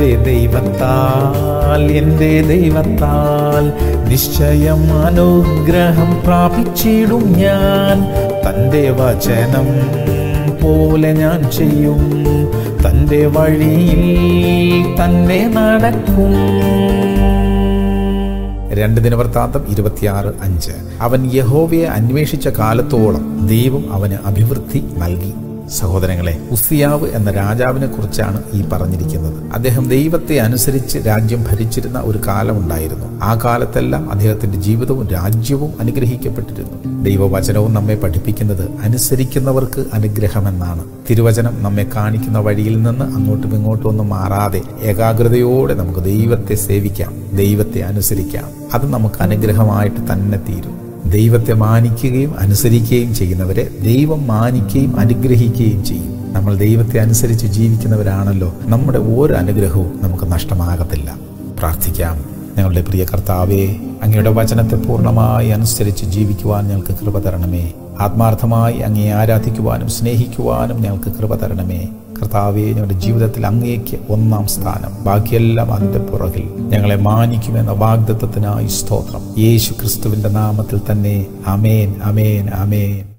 എൻ്റെ ദൈവത്താൽ എൻ്റെ ദൈവത്താൽ നിശ്ചയം അനുഗ്രഹം പ്രാപിച്ചിടും ഞാൻ തൻ്റെ വചനം പോലെ ഞാൻ ചെയ്യും തൻ്റെ വഴിയിൽ തന്നെ നടക്കും രണ്ട് ദിനവൃത്താന്തം ഇരുപത്തിയാറ് അഞ്ച് അവൻ യഹോവയെ അന്വേഷിച്ച കാലത്തോളം ദൈവം അവന് അഭിവൃദ്ധി നൽകി സഹോദരങ്ങളെ ഉസിയാവ് എന്ന രാജാവിനെ കുറിച്ചാണ് ഈ പറഞ്ഞിരിക്കുന്നത് അദ്ദേഹം ദൈവത്തെ അനുസരിച്ച് രാജ്യം ഭരിച്ചിരുന്ന ഒരു കാലമുണ്ടായിരുന്നു ആ കാലത്തെല്ലാം അദ്ദേഹത്തിന്റെ ജീവിതവും രാജ്യവും അനുഗ്രഹിക്കപ്പെട്ടിരുന്നു ദൈവവചനവും നമ്മെ പഠിപ്പിക്കുന്നത് അനുസരിക്കുന്നവർക്ക് അനുഗ്രഹമെന്നാണ് തിരുവചനം നമ്മെ കാണിക്കുന്ന വഴിയിൽ നിന്ന് അങ്ങോട്ടും ഇങ്ങോട്ടും ഒന്നും മാറാതെ ഏകാഗ്രതയോടെ നമുക്ക് ദൈവത്തെ സേവിക്കാം ദൈവത്തെ അനുസരിക്കാം അത് നമുക്ക് അനുഗ്രഹമായിട്ട് തന്നെ തീരും ദൈവത്തെ മാനിക്കുകയും അനുസരിക്കുകയും ചെയ്യുന്നവരെ ദൈവം മാനിക്കുകയും അനുഗ്രഹിക്കുകയും ചെയ്യും നമ്മൾ ദൈവത്തെ അനുസരിച്ച് ജീവിക്കുന്നവരാണല്ലോ നമ്മുടെ ഓരോ അനുഗ്രഹവും നമുക്ക് നഷ്ടമാകത്തില്ല പ്രാർത്ഥിക്കാം ഞങ്ങളുടെ പ്രിയ കർത്താവെ അങ്ങയുടെ വചനത്തെ പൂർണ്ണമായി അനുസരിച്ച് ജീവിക്കുവാൻ ഞങ്ങൾക്ക് കൃപ തരണമേ ആത്മാർത്ഥമായി അങ്ങയെ ആരാധിക്കുവാനും സ്നേഹിക്കുവാനും ഞങ്ങൾക്ക് കൃപ തരണമേ കർത്താവെ ഞങ്ങളുടെ ജീവിതത്തിൽ അങ്ങേക്ക് ഒന്നാം സ്ഥാനം ബാക്കിയെല്ലാം അതിന്റെ പുറകിൽ ഞങ്ങളെ മാനിക്കുമെന്ന വാഗ്ദത്വത്തിനായി സ്തോത്രം യേശു ക്രിസ്തുവിന്റെ നാമത്തിൽ തന്നെ അമേൻ അമേൻ അമേൻ